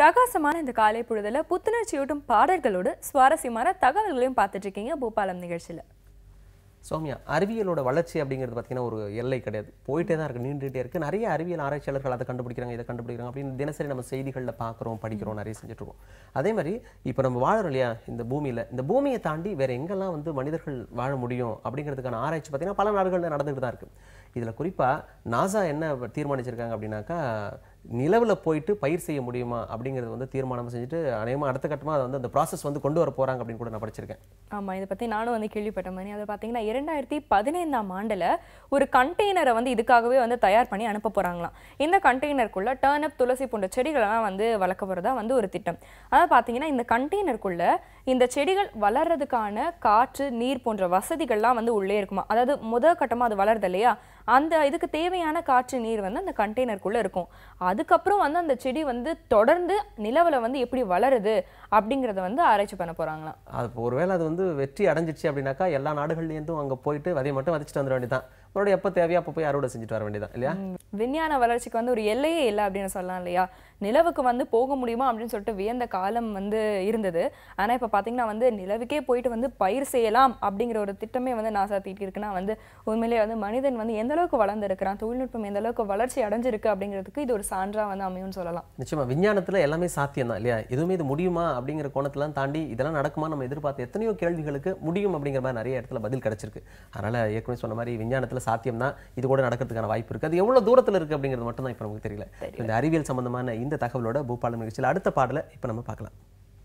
பிரகாசமான இந்த காலை பொழுதுல புத்துணர்ச்சியூட்டும் பாடல்களோடு சுவாரஸ்யமான தகவல்களையும் பார்த்துட்டு இருக்கீங்க பூபாலம் நிகழ்ச்சியில சௌமியா அறிவியலோட வளர்ச்சி அப்படிங்கிறது பார்த்தீங்கன்னா ஒரு எல்லை கிடையாது போயிட்டே தான் இருக்கு நீண்டுகிட்டே இருக்கு நிறைய அறிவியல் ஆராய்ச்சியாளர்கள் அதை கண்டுபிடிக்கிறாங்க இதை கண்டுபிடிக்கிறாங்க அப்படின்னு தினசரி நம்ம செய்திகளில் பார்க்குறோம் படிக்கிறோம் நிறைய செஞ்சுட்டு இருக்கோம் அதே மாதிரி இப்போ நம்ம வாழறோம் இல்லையா இந்த பூமியில் இந்த பூமியை தாண்டி வேற எங்கெல்லாம் வந்து மனிதர்கள் வாழ முடியும் அப்படிங்கிறதுக்கான ஆராய்ச்சி பார்த்தீங்கன்னா பல நாடுகளில் நடந்துகிட்டு தான் இருக்கு இதில் குறிப்பாக நாசா என்ன தீர்மானிச்சிருக்காங்க அப்படின்னாக்கா நிலவில் போயிட்டு பயிர் செய்ய முடியுமா அப்படிங்கிறது வந்து தீர்மானம் செஞ்சுட்டு அநேகமாக அடுத்த கட்டமாக அதை வந்து அந்த ப்ராசஸ் வந்து கொண்டு வர போகிறாங்க அப்படின்னு கூட நான் படிச்சிருக்கேன் ஆமா இதை பத்தி நானும் வந்து கேள்விப்பட்ட மாதிரி அதை பார்த்தீங்கன்னா இரண்டாயிரத்தி பதினைந்தாம் ஆண்டுல ஒரு கண்டெய்னரை வந்து இதுக்காகவே வந்து தயார் பண்ணி அனுப்ப போறாங்களாம் இந்த கண்டெய்னருக்குள்ள டர்னப் துளசி போன்ற செடிகளெல்லாம் வந்து வளர்க்க போறதா வந்து ஒரு திட்டம் அதாவது பார்த்தீங்கன்னா இந்த கண்டெய்னருக்குள்ள இந்த செடிகள் வளர்றதுக்கான காற்று நீர் போன்ற வசதிகள்லாம் வந்து உள்ளே இருக்குமா அதாவது முதல் கட்டமா அது வளருது இல்லையா அந்த இதுக்கு தேவையான காற்று நீர் வந்து அந்த கண்டெய்னருக்குள்ள இருக்கும் அதுக்கப்புறம் வந்து அந்த செடி வந்து தொடர்ந்து நிலவுல வந்து எப்படி வளருது அப்படிங்கறத வந்து ஆராய்ச்சி பண்ண போறாங்களாம் அது இப்போ ஒருவேளை அது வந்து வெற்றி அடைஞ்சிச்சு அப்படின்னாக்கா எல்லா நாடுகள்லேருந்தும் அங்கே போயிட்டு விதையை மட்டும் விதைச்சிட்டு வந்துட வேண்டியதான் மறுபடியும் எப்போ தேவையோ அப்போ போய் அறுவடை செஞ்சுட்டு வர வேண்டியதான் இல்லையா ம், விஞ்ஞான வளர்ச்சிக்கு வந்து ஒரு எல்லையே இல்லை அப்படின்னு சொல்லலாம் இல்லையா நிலவுக்கு வந்து போக முடியுமா அப்படின்னு சொல்லிட்டு வியந்த காலம் வந்து இருந்தது ஆனா இப்ப பாத்தீங்கன்னா வந்து நிலவுக்கே போயிட்டு வந்து பயிர் செய்யலாம் அப்படிங்கிற ஒரு திட்டமே வந்து நாசா தீட்டி இருக்குன்னா வந்து உண்மையிலேயே வந்து மனிதன் வந்து எந்த அளவுக்கு வளர்ந்துருக்கிறான் தொழில்நுட்பம் எந்த அளவுக்கு வளர்ச்சி அடைஞ்சிருக்கு அப்படிங்கிறதுக்கு இது ஒரு சான்றா வந்து அமையும்னு சொல்லலாம் நிச்சயமா விஞ்ஞானத்துல எல்லாமே சாத்தியம் தான் இல்லையா எதுவுமே இது முடியுமா அப்படிங்கிற கோணத்தெல்லாம் தாண்டி இதெல்லாம் நடக்குமா நம்ம எதிர்பார்த்த எத்தனையோ கேள்விகளுக்கு முடியும் அப்படிங்கிற மாதிரி நிறைய இடத்துல பதில் கிடைச்சிருக்கு அதனால ஏற்கனவே சொன்ன மாதிரி விஞ்ஞானத்துல சாத்தியம் தான் இது கூட நடக்கிறதுக்கான வாய்ப்பு இருக்கு அது எவ்வளவு தூரத்துல இருக்கு அப்படிங்கிறது மட்டும் தான் இப்போ நமக்கு தெரியல இந்த அறிவியல் சம்பந்தமான இந்த தகவலோட பூபாலம் நிகழ்ச்சியில் அடுத்த பாடலை இப்போ நம்ம பார்க்கலாம்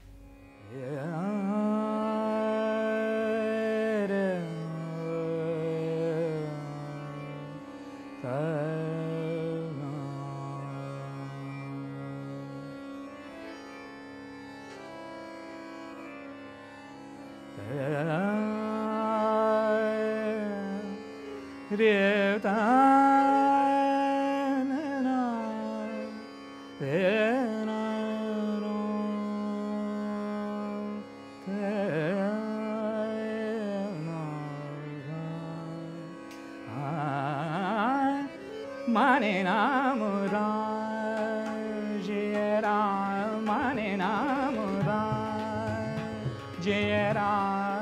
Mane namura jera mane namura jera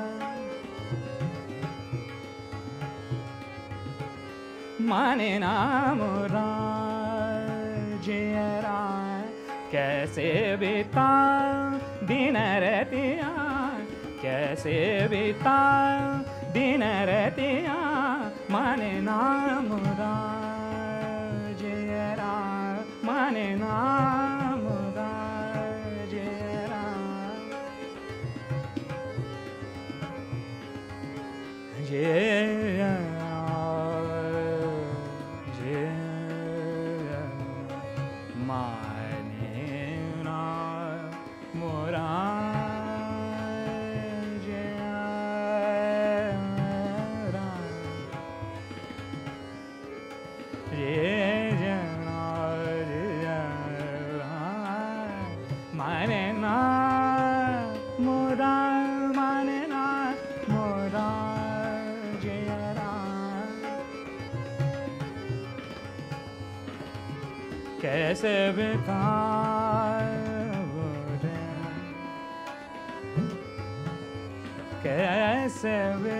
mane namura jera कैसे बीता दिन रतिया कैसे बीता दिन रतिया मन नाम जयरा मन नाम जयरा जय जय माने ना मोरा माने ना मोरा माने ना मोरा जय राम कैसे बिताओ कैसे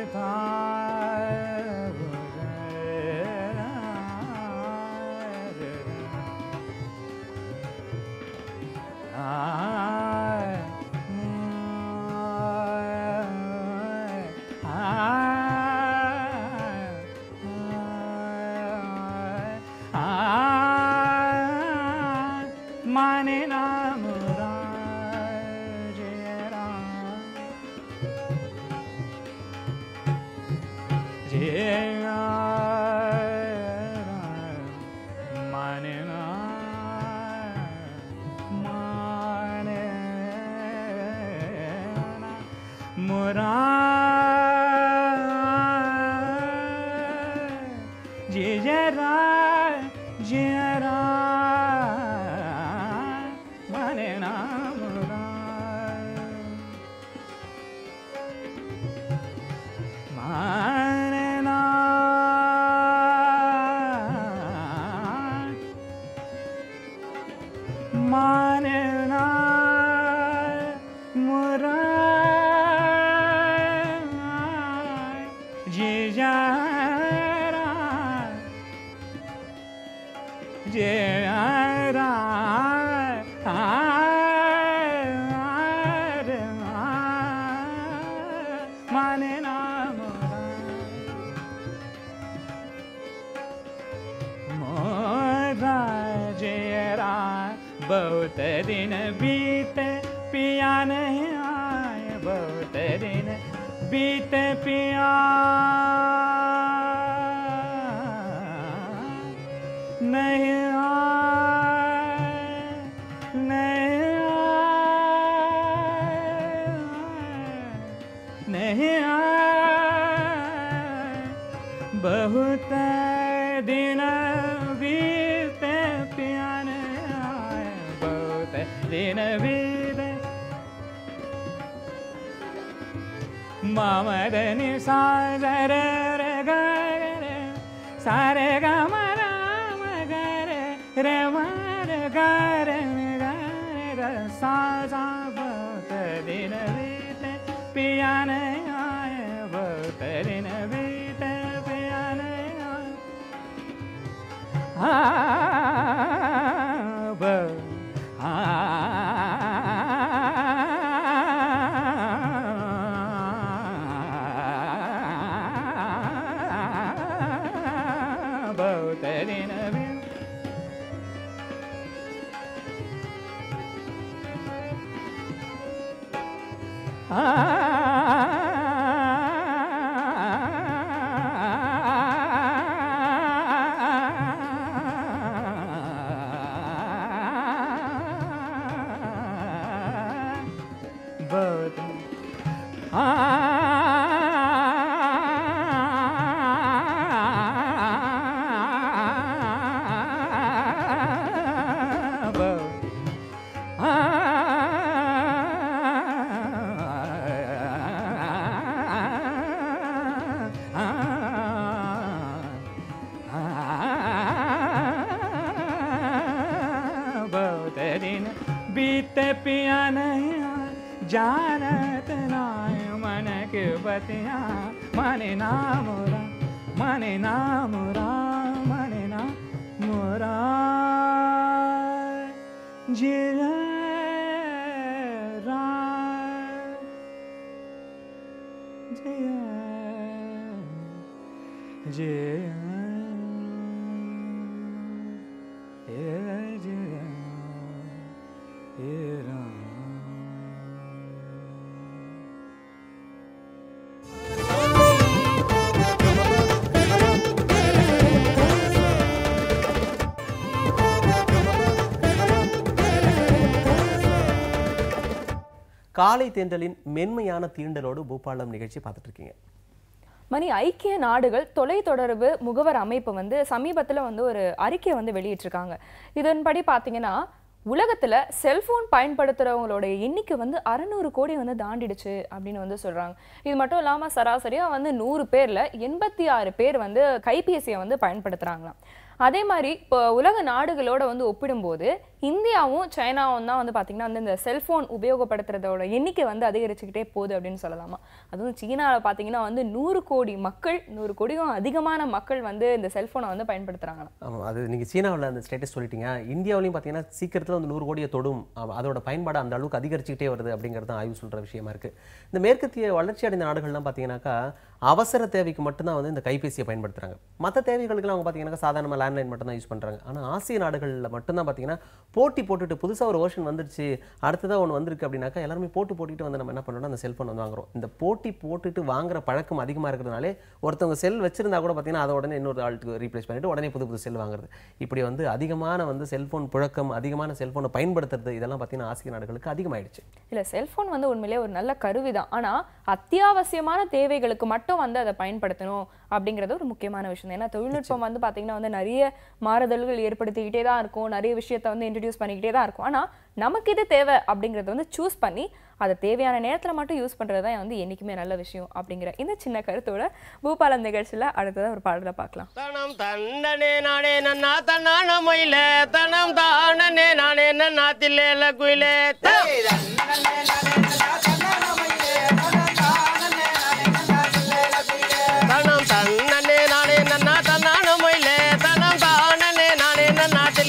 बिताओ माने नाम जय राम जय राम माने नाम माने नाम मोरा जय जय राम जय राम माने नाम राम माने नाम माने नाम जय माने नाम मोरा जय बहुत दिन बीते पिया नहीं आए बहुत दिन बीते पिया नहीं आए नहीं आए नहीं आए बहुत दिन बीते पिया नहीं आए बहुत दिन बीते मामदनि सारे रे गरे सारे ग राम गरे रे मर गरे गरे सा सा बहुत दिन बीते पिया नहीं आए बहुत दिन बीते पिया नहीं आए हाँ बहुत बहुत दिन भी बहुत बहुत दिन बीते पिया नहीं आए, जानत नाय मन के बतिया माने ना मोरा माने ना मोरा माने ना मोरा जिया रा जिया जिया ए जिया ए राम காலை தேண்டலின் மென்மையான தீண்டலோடு பூபாலம் நிகழ்ச்சி பார்த்துட்டு இருக்கீங்க மணி ஐக்கிய நாடுகள் தொலைத்தொடர்பு முகவர் அமைப்பு வந்து சமீபத்துல வந்து ஒரு அறிக்கையை வந்து வெளியிட்டிருக்காங்க இதன்படி பார்த்தீங்கன்னா உலகத்துல செல்போன் பயன்படுத்துறவங்களோட எண்ணிக்கை வந்து அறநூறு கோடி வந்து தாண்டிடுச்சு அப்படின்னு வந்து சொல்றாங்க இது மட்டும் இல்லாம சராசரியா வந்து நூறு பேர்ல எண்பத்தி ஆறு பேர் வந்து கைபேசியை வந்து பயன்படுத்துறாங்களாம் அதே மாதிரி இப்போ உலக நாடுகளோட வந்து ஒப்பிடும்போது இந்தியாவும் சைனாவும் தான் வந்து பார்த்தீங்கன்னா வந்து இந்த செல்போன் உபயோகப்படுத்துறதோட எண்ணிக்கை வந்து அதிகரிச்சுக்கிட்டே போகுது அப்படின்னு சொல்லலாமா அதுவும் சீனாவில் பார்த்தீங்கன்னா வந்து நூறு கோடி மக்கள் நூறு கோடியும் அதிகமான மக்கள் வந்து இந்த செல்போனை வந்து பயன்படுத்துறாங்களாம் ஆமாம் அது நீங்கள் சீனாவில் அந்த ஸ்டேட்டஸ் சொல்லிட்டீங்க இந்தியாவிலையும் பார்த்தீங்கன்னா சீக்கிரத்தில் வந்து நூறு கோடியை தொடும் ஆமா, அதோட பயன்பாடு அந்த அளவுக்கு அதிகரிச்சுக்கிட்டே வருது அப்படிங்கிறது தான் ஆய்வு சொல்கிற விஷயமா இருக்குது இந்த மேற்கத்திய வளர்ச்சி அடைந்த நாடுகள்லாம் பார்த்தீங்கன்னாக்கா அவசர தேவைக்கு மட்டும்தான் வந்து இந்த கைபேசியை பயன்படுத்துகிறாங்க மற்ற தேவைகளுக்கெல்லாம் அவங்க பார்த்தீங்கன்னா சாதாரணமாக லேண்ட்லைன் மட்டும் தான் யூஸ் பண்ணுறாங்க ஆனால் ஆசிய நாடுகளில் மட்டும்தான் பார்த்தீங்கன்னா போட்டி போட்டுட்டு புதுசாக ஒரு வெர்ஷன் வந்துருச்சு அடுத்ததாக ஒன்று வந்திருக்கு அப்படின்னாக்கா எல்லாருமே போட்டு போட்டுட்டு வந்து நம்ம என்ன பண்ணுறோம்னா அந்த செல்ஃபோன் வந்து வாங்குறோம் இந்த போட்டி போட்டுட்டு வாங்குற பழக்கம் அதிகமாக இருக்கிறதுனாலே ஒருத்தவங்க செல் வச்சிருந்தா கூட பார்த்தீங்கன்னா அதை உடனே இன்னொரு ஆளுக்கு ரீப்ளேஸ் பண்ணிட்டு உடனே புது புது செல் வாங்குறது இப்படி வந்து அதிகமான வந்து செல்ஃபோன் புழக்கம் அதிகமான செல்ஃபோனை பயன்படுத்துறது இதெல்லாம் பார்த்தீங்கன்னா ஆசிய நாடுகளுக்கு அதிகமாயிடுச்சு இல்ல செல்போன் வந்து உண்மையிலேயே ஒரு நல்ல கருவி தான் ஆனா அத்தியாவசியமான தேவைகளுக்கு மட்டும் வந்து அதை பயன்படுத்தணும் அப்படிங்கிறது ஒரு முக்கியமான விஷயம் ஏன்னா தொழில்நுட்பம் வந்து பாத்தீங்கன்னா வந்து நிறைய மாறுதல்கள் ஏற்படுத்திக்கிட்டே தான் இருக்கும் நிறைய விஷயத்தை வந்து இன்ட்ரடியூஸ் பண்ணிக்கிட்டே தான் இருக்கும் ஆனா நமக்கு இது தேவை அப்படிங்கறத வந்து சூஸ் பண்ணி அதை தேவையான நேரத்துல மட்டும் யூஸ் பண்றது தான் வந்து என்னைக்குமே நல்ல விஷயம் அப்படிங்கிற இந்த சின்ன கருத்தோட பூபாலம் நிகழ்ச்சியில அடுத்ததா ஒரு பாடலை பார்க்கலாம் தனம் தண்டனே நானே நன்னா தன்னான மயில தனம் தானனே நானே நன்னா தில்லேல குயிலே தனம் தன்னனே நானே நன்னா தன்னான மயில தனம் தானனே நானே நன்னா தில்லேல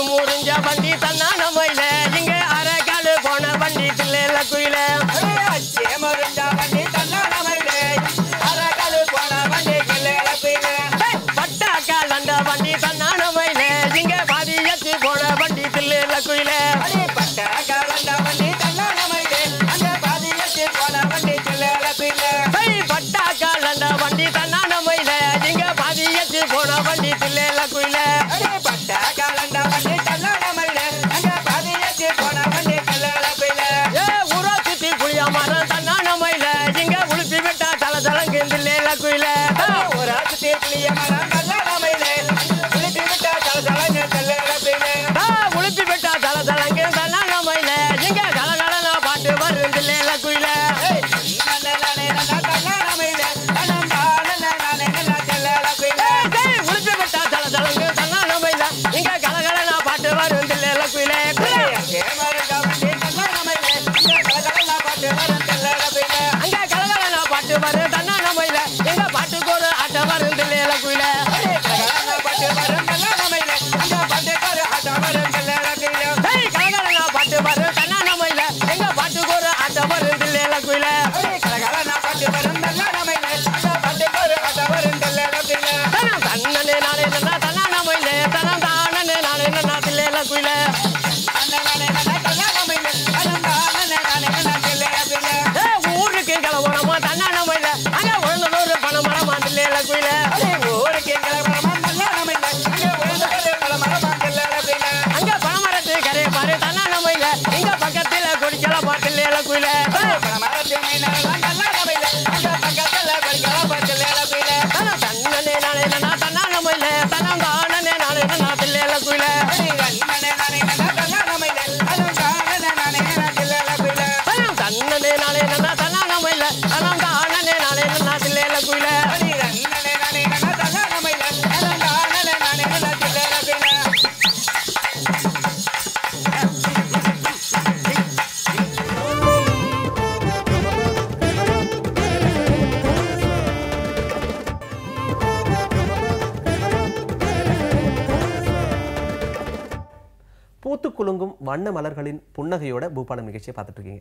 முறிஞ்ச வண்டி தன்னான மயில இங்க அரைக்காலு போன வண்டி தில்லையில குயில பட்டாக்கால் அந்த வண்டி தன்னான மயில இங்க பாதியத்து போன வண்டி தில்லையில குயில பட்டாக்கால் அந்த வண்டி தன்னான மயில இங்க பாதியத்து போன வண்டி தில்லையில குயில ஏ ஊரா சுத்தி புளியா மரம் தன்னான மயில இங்க உளுப்பி விட்டா தல தலங்கு தில்லையில குயில உளுப்பி விட்டா தல தலங்கு தன்னான மயில இங்க கல கலனா பாட்டு வரும் தில்லையில குயில ஏய், உளுப்பி விட்டா தல தலங்கு தன்னான மயில இங்க கல கலனா பாட்டு வரும் தில்லையில குயில அங்க கலகலனா பாட்டு வரும் தன்னான மயில எங்க பாட்டுக்கு ஒரு ஆட்டம் வரும் தில்லையில குயில ஏய், கலகலனா பாட்டு வரும் தன்னான மயில எங்க பாட்டுக்கு ஒரு ஆட்டம் வரும் தில்லையில குயில தனம் தன்னனே நானே நன்னா தன்னான மயில தனம் தானனே நானே நன்னா தில்லையில குயில ஏய், ஊருக்கு கிளம்புறோமா தன்னான மயில அங்க உழந்தனூர் பணம் மரமா தில்லையில குயில அங்க பணமரத்து கரை பாரு தன்னான மயில இங்க பக்கத்துல குடிக்கலாம் பாட்டில்லையில குயில தனம் தன்னனே நானே நன்னா தன்னான மயில தனம் தானனே நானே நன்னா தில்லையில குயில தனம் தன்னனே நானே நன்னா தன்னான மயில தனம் தானனே நானே நன்னா தில்லையில குயில பூத்து குலுங்கும் வண்ண மலர்களின் புன்னகையோட பூபாலம் நிகழ்ச்சியை பார்த்துட்டு இருக்கீங்க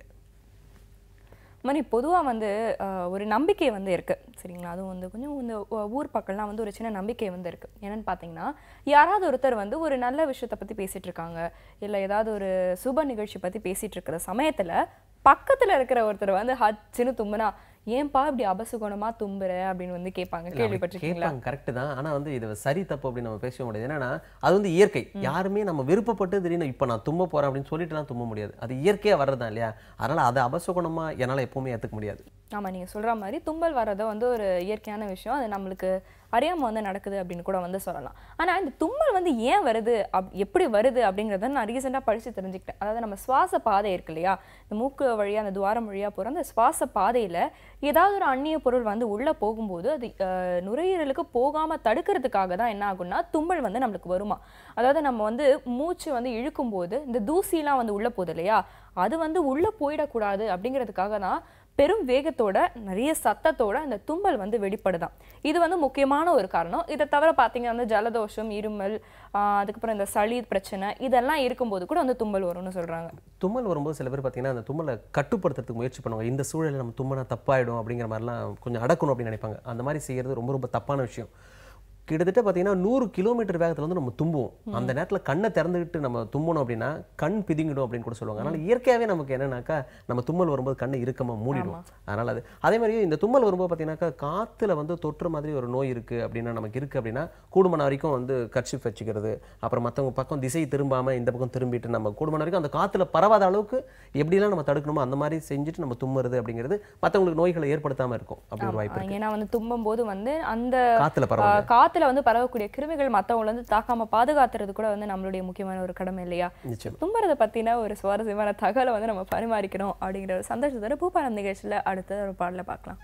மணி பொதுவாக வந்து அஹ், ஒரு நம்பிக்கை வந்து இருக்குது சரிங்களா அதுவும் வந்து கொஞ்சம் இந்த ஊ- ஊர் பக்கம்லாம் வந்து ஒரு சின்ன நம்பிக்கை வந்து இருக்குது என்னன்னு பார்த்தீங்கன்னா யாராவது ஒருத்தர் வந்து ஒரு நல்ல விஷயத்தை பற்றி பேசிகிட்டு இருக்காங்க இல்லை ஏதாவது ஒரு சுப நிகழ்ச்சி பற்றி பேசிகிட்டு இருக்கிற சமயத்தில் பக்கத்தில் இருக்கிற ஒருத்தர் வந்து ஹச்சுன்னு தும்புனா ஏன்பா இப்படி அபசுகுணமா தும்புற அப்படின்னு வந்து கேட்பாங்க கேள்விப்பட்டிருக்கீங்களா கேட்பாங்க கரெக்ட் தான் ஆனா வந்து இது சரி தப்பு அப்படின்னு நம்ம பேச முடியாது என்னன்னா அது வந்து இயற்கை யாருமே நம்ம விருப்பப்பட்டு திடீர்னு இப்போ நான் தும்ப போறேன் அப்படின்னு சொல்லிட்டுலாம் தும்ப முடியாது அது இயற்கையா வர்றதுதான் இல்லையா அதனால அதை அபசகுணமா என்னால எப்பவுமே ஏத்துக்க முடியாது ஆமா நீங்க சொல்ற மாதிரி தும்பல் வர்றது வந்து ஒரு இயற்கையான விஷயம் அது நம்மளுக்கு அறியாம வந்து நடக்குது அப்படின்னு கூட வந்து சொல்லலாம் ஆனா இந்த தும்மல் வந்து ஏன் வருது அப் எப்படி வருது அப்படிங்கறத நான் ரீசெண்டாக படிச்சு தெரிஞ்சுக்கிட்டேன் அதாவது நம்ம சுவாச பாதை இருக்கு இல்லையா இந்த மூக்கு வழியா அந்த துவாரம் வழியா போற அந்த சுவாச பாதையில ஏதாவது ஒரு அந்நிய பொருள் வந்து உள்ள போகும்போது அது அஹ், நுரையீரலுக்கு போகாம தடுக்கிறதுக்காக தான் என்ன ஆகும்னா தும்மல் வந்து நம்மளுக்கு வருமா அதாவது நம்ம வந்து மூச்சு வந்து இழுக்கும்போது இந்த தூசிலாம் வந்து உள்ள போகுது இல்லையா அது வந்து உள்ள போயிடக்கூடாது அப்படிங்கிறதுக்காக தான் பெரும் வேகத்தோட நிறைய சத்தத்தோட அந்த தும்பல் வந்து வெளிப்படுதாம் இது வந்து முக்கியமான ஒரு காரணம் இதை தவிர பார்த்தீங்கன்னா வந்து ஜலதோஷம் இருமல் ஆஹ் அதுக்கப்புறம் இந்த சளி பிரச்சனை இதெல்லாம் இருக்கும்போது கூட வந்து தும்பல் வரும்னு சொல்றாங்க தும்மல் வரும்போது சில பேர் பார்த்தீங்கன்னா அந்த தும்மலை கட்டுப்படுத்துறதுக்கு முயற்சி பண்ணுவாங்க இந்த சூழலில் நம்ம தும்மனா தப்பாயிடும் அப்படிங்கிற மாதிரிலாம் கொஞ்சம் அடக்கணும் அப்படின்னு நினைப்பாங்க அந்த மாதிரி செய்யறது ரொம்ப ரொம்ப தப்பான விஷயம் கிட்டத்தட்ட பார்த்தீங்கன்னா நூறு கிலோமீட்டர் வேகத்தில் வந்து நம்ம தும்புவோம் அந்த நேரத்தில் கண்ணை திறந்துக்கிட்டு நம்ம தும்பணும் அப்படின்னா கண் பிதுங்கிடும் அப்படின்னு கூட சொல்லுவாங்க அதனால இயற்கையாகவே நமக்கு என்னன்னாக்கா நம்ம தும்மல் வரும்போது கண்ணை இறுக்கமாக மூடிடும் அதனால அது அதே மாதிரி இந்த தும்மல் வரும்போது பார்த்தீங்கன்னாக்கா காற்றுல வந்து தொற்று மாதிரி ஒரு நோய் இருக்குது அப்படின்னா நமக்கு இருக்குது அப்படின்னா கூடுமான வரைக்கும் வந்து கர்ச்சிப் வச்சுக்கிறது அப்புறம் மற்றவங்க பக்கம் திசை திரும்பாமல் இந்த பக்கம் திரும்பிட்டு நம்ம கூடுமான வரைக்கும் அந்த காற்றுல பரவாத அளவுக்கு எப்படிலாம் நம்ம தடுக்கணுமோ அந்த மாதிரி செஞ்சுட்டு நம்ம தும்முறது அப்படிங்கிறது மற்றவங்களுக்கு நோய்களை ஏற்படுத்தாமல் இருக்கும் அப்படி ஒரு வாய்ப்பு இருக்கு ஏன்னா வந்து தும்பும் போது வந்து அந்த காற்றுல பரவாயில்ல ஆஹ் காத்துல வந்து பரவக்கூடிய கிருமிகள் மத்தவங்கள வந்து தாக்காம பாதுகாத்துறது கூட வந்து நம்மளுடைய முக்கியமான ஒரு கடமை இல்லையா நிச்சயம் தும்புறதை பத்தின ஒரு சுவாரஸ்யமான தகவலை வந்து நம்ம பரிமாறிக்கிறோம் அப்படிங்கிற ஒரு சந்தோஷத்தோட பூபாலம் நிகழ்ச்சியில அடுத்த ஒரு பாடல பார்க்கலாம்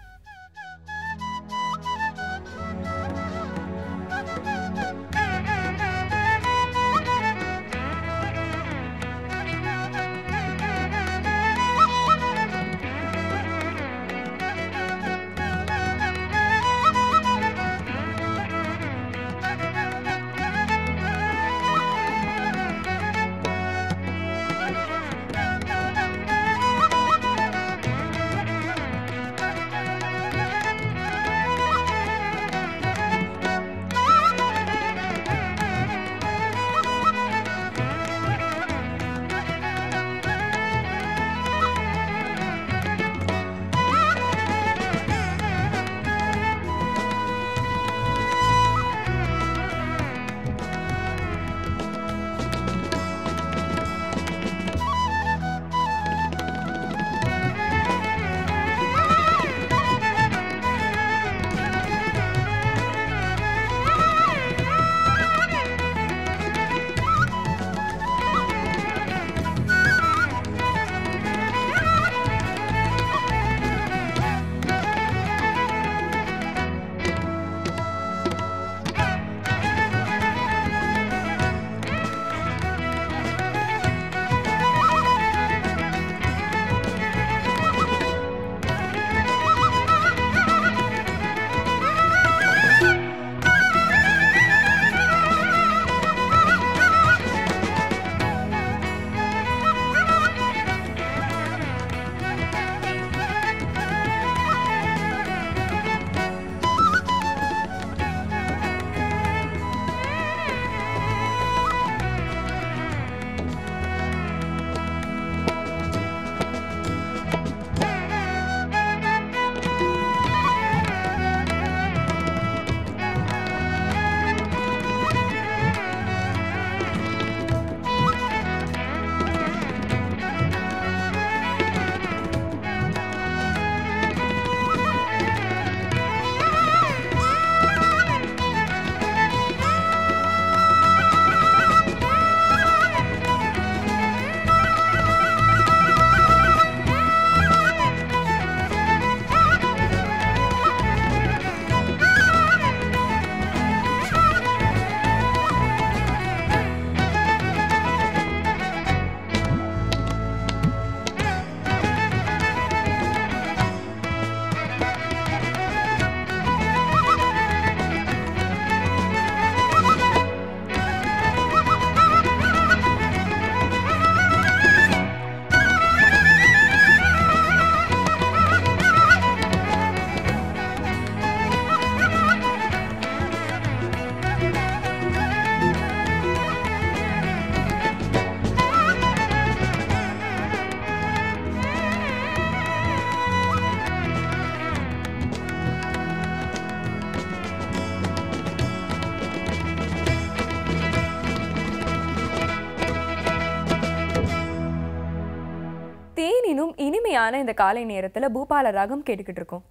இனிமையான இந்த காலை நேரத்துல பூபால ராகம் கேட்டுக்கிட்டு இருக்கோம்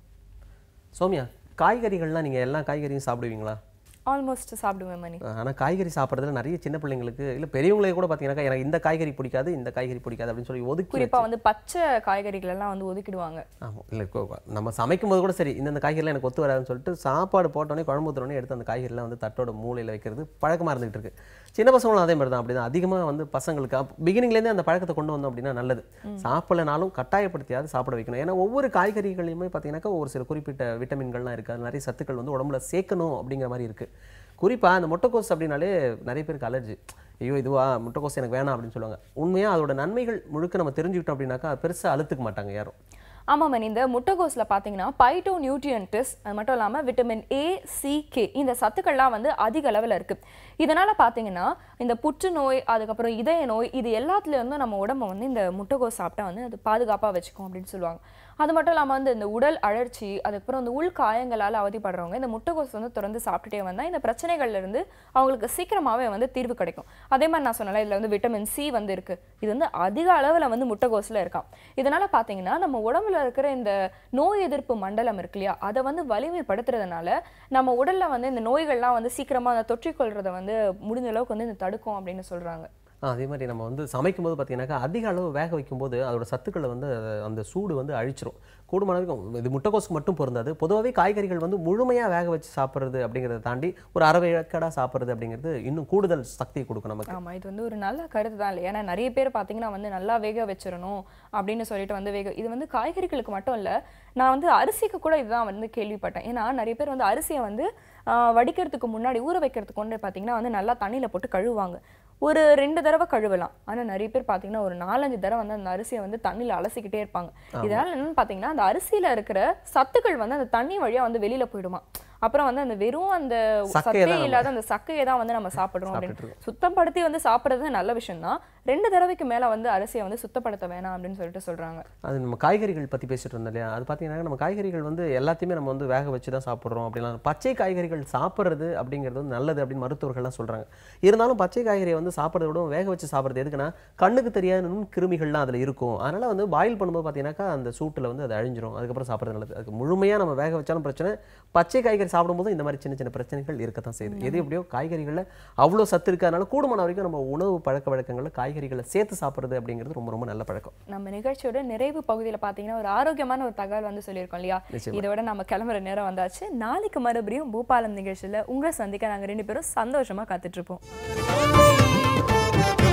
சௌமியா காய்கறிகள்லாம் நீங்க எல்லா காய்கறியும் சாப்பிடுவீங்களா ஆல்மோஸ்ட் சாப்பிடுவேன் மணி ஆனால் காய்கறி சாப்பிட்றதுல நிறைய சின்ன பிள்ளைங்களுக்கு இல்லை பெரியவங்களே கூட பார்த்தீங்கன்னா எனக்கு இந்த காய்கறி பிடிக்காது இந்த காய்கறி பிடிக்காது அப்படின்னு சொல்லி ஒதுக்கி குறிப்பா வந்து பச்சை காய்கறிகள் எல்லாம் வந்து ஒதுக்கிடுவாங்க ஆமாம் இல்லை நம்ம சமைக்கும் போது கூட சரி இந்தந்த காய்கறிலாம் எனக்கு ஒத்து வராதுன்னு சொல்லிட்டு சாப்பாடு போட்டோடனே குழம்பு ஊற்றுனோடனே எடுத்து அந்த காய்கறிலாம் வந்து தட்டோட மூலையில் வைக்கிறது பழக்கமாக இருந்துகிட்டு இருக்கு சின்ன பசங்களும் அதே மாதிரி தான் அப்படி தான் அதிகமாக வந்து பசங்களுக்கு பிகினிங்லேருந்தே அந்த பழக்கத்தை கொண்டு வந்தோம் அப்படின்னா நல்லது சாப்பிடலனாலும் கட்டாயப்படுத்தியாவது சாப்பிட வைக்கணும் ஏன்னா ஒவ்வொரு காய்கறிகளையுமே பார்த்தீங்கன்னாக்கா ஒரு சில குறிப்பிட்ட விட்டமின்கள்லாம் இருக்குது அது நிறைய சத்துக்கள் வந்து உடம்புல சேர்க்கணும் அப்படிங்கிற மாதிரி இருக்குது குறிப்பாக அந்த முட்டைக்கோஸ் அப்படின்னாலே நிறைய பேருக்கு அலர்ஜி ஐயோ இதுவா முட்டைக்கோஸ் எனக்கு வேணாம் அப்படின்னு சொல்லுவாங்க உண்மையாக அதோட நன்மைகள் முழுக்க நம்ம தெரிஞ்சுக்கிட்டோம் அப்படின்னாக்கா பெருசாக அழுத்துக்க மாட்டாங்க யாரும் ஆமா மணி இந்த முட்டைகோஸ்ல பாத்தீங்கன்னா பைட்டோ நியூட்ரியன்டிஸ் அது மட்டும் இல்லாம விட்டமின் ஏ சி கே இந்த சத்துக்கள்லாம் வந்து அதிக அளவுல இருக்கு இதனால பாத்தீங்கன்னா இந்த புற்றுநோய் அதுக்கப்புறம் இதய நோய் இது எல்லாத்துல இருந்தும் நம்ம உடம்ப வந்து இந்த முட்டைகோஸ் சாப்பிட்டா வந்து அது பாதுகாப்பா வச்சுக்கும் அப்படின்னு சொல்லுவாங்க அது மட்டும் இல்லாம வந்து இந்த உடல் அழற்சி அதுக்கப்புறம் இந்த உள் காயங்களால அவதிப்படுறவங்க இந்த முட்டைகோஸ் வந்து தொடர்ந்து சாப்பிட்டுட்டே வந்தா இந்த பிரச்சனைகள்ல இருந்து அவங்களுக்கு சீக்கிரமாவே வந்து தீர்வு கிடைக்கும் அதே மாதிரி நான் சொன்னல இதுல வந்து விட்டமின் சி வந்து இருக்கு இது வந்து அதிக அளவுல வந்து முட்டைகோஸ்ல இருக்காம் இதனால பாத்தீங்கன்னா நம்ம உடம்புல இருக்கிற இந்த நோய் எதிர்ப்பு மண்டலம் இருக்கு இல்லையா அதை வந்து வலிமைப்படுத்துறதுனால நம்ம உடல்ல வந்து இந்த நோய்கள்லாம் வந்து சீக்கிரமா அந்த தொற்றிக்கொள்றதை வந்து முடிஞ்ச அளவுக்கு வந்து இந்த தடுக்கும் அப்படின்னு சொல்றாங்க ஆ, அதே மாதிரி நம்ம வந்து சமைக்கும் போது பார்த்தீங்கன்னாக்கா அதிக அளவு வேக வைக்கும்போது அதோட சத்துக்களை வந்து அது- அந்த சூடு வந்து அழிச்சிரும் கூடுமான வரைக்கும் இது முட்டைக்கோசுக்கு மட்டும் பொருந்தாது பொதுவாகவே காய்கறிகள் வந்து முழுமையாக வேக வச்சு சாப்பிட்றது அப்படிங்கிறத தாண்டி ஒரு அரை வேக்காடாக சாப்பிட்றது அப்படிங்கிறது இன்னும் கூடுதல் சக்தி கொடுக்கும் நமக்கு ஆமா இது வந்து ஒரு நல்ல கருத்து தான் இல்லை ஏன்னா நிறைய பேர் பார்த்தீங்கன்னா வந்து நல்லா வேக வச்சிடணும் அப்படின்னு சொல்லிட்டு வந்து வேக இது வந்து காய்கறிகளுக்கு மட்டும் இல்லை நான் வந்து அரிசிக்கு கூட இதுதான் வந்து கேள்விப்பட்டேன் ஏன்னா நிறைய பேர் வந்து அரிசியை வந்து ஆஹ், வடிக்கிறதுக்கு முன்னாடி ஊற வைக்கிறதுக்கு கொண்டு பார்த்தீங்கன்னா வந்து நல்லா தண்ணியில போட்டு கழுவுவாங்க ஒரு ரெண்டு தடவை கழுவலாம் ஆனா நிறைய பேர் பார்த்தீங்கன்னா ஒரு நாலஞ்சு தடவை வந்து அந்த அரிசியை வந்து தண்ணியில அலசிக்கிட்டே இருப்பாங்க இதனால என்னன்னு பார்த்தீங்கன்னா அந்த அரிசியில இருக்கிற சத்துக்கள் வந்து அந்த தண்ணி வழியா வந்து வெளியில போயிடுமா அப்புறம் வந்து அந்த வெறும் அந்த சக்கையை சத்தே தான் நம்ம இல்லாத அந்த சக்கையை தான் வந்து நம்ம சாப்பிடுறோம் சாப்பிட்டுட்டு அப்படின்னு சுத்தப்படுத்தி வந்து சாப்பிடுறது நல்ல விஷயம் தான் ரெண்டு தடவைக்கு மேல வந்து அரிசியை வந்து சுத்தப்படுத்த வேணாம் அப்படின்னு சொல்லிட்டு சொல்றாங்க அது நம்ம காய்கறிகள் பற்றி பேசிட்டு இருந்தோம் இல்லையா அது பார்த்தீங்கன்னா நம்ம காய்கறிகள் வந்து எல்லாத்தையுமே நம்ம வந்து வேக வச்சு தான் சாப்பிட்றோம் அப்படிலாம் பச்சை காய்கறிகள் சாப்பிட்றது அப்படிங்கிறது வந்து நல்லது அப்படின்னு மருத்துவர்கள்லாம் சொல்கிறாங்க இருந்தாலும் பச்சை காய்கறியை வந்து சாப்பிட்றத விட வேக வச்சு சாப்பிட்றது எதுக்குன்னா கண்ணுக்கு தெரியாத நுண் கிருமிகள்லாம் அதில் இருக்கும் அதனால் வந்து பாயில் பண்ணும்போது பார்த்தீங்கன்னாக்கா அந்த சூட்டில் வந்து அது அழிஞ்சிரும் அதுக்கப்புறம் சாப்பிட்றது நல்லது அதுக்கு முழுமையாக நம்ம வேக வச்சாலும் பிரச்சனை பச்சை காய்கறி சாப்பிடும்போது இந்த மாதிரி சின்ன சின்ன பிரச்சனைகள் இருக்கத்தான் செய்யுது எது எப்படியோ காய்கறிகளில் அவ்வளோ சத்து இருக்கிறதுனால கூடுமான வரைக்கும் நம்ம உணவு பழக்க வழக்கங்களில் காய்கறிகளை சேர்த்து சாப்பிட்றது அப்படிங்கிறது ரொம்ப ரொம்ப நல்ல பழக்கம் நம்ம நிகழ்ச்சியோட நிறைவு பகுதியில பாத்தீங்கன்னா ஒரு ஆரோக்கியமான ஒரு தகவல் வந்து சொல்லியிருக்கோம் இல்லையா நிச்சயமா. இதோட நம்ம கிளம்புற நேரம் வந்தாச்சு நாளைக்கு மறுபடியும் பூபாலம் நிகழ்ச்சியில உங்களை சந்திக்க நாங்க ரெண்டு பேரும் சந்தோஷமா காத்துட்டு இருப்போம்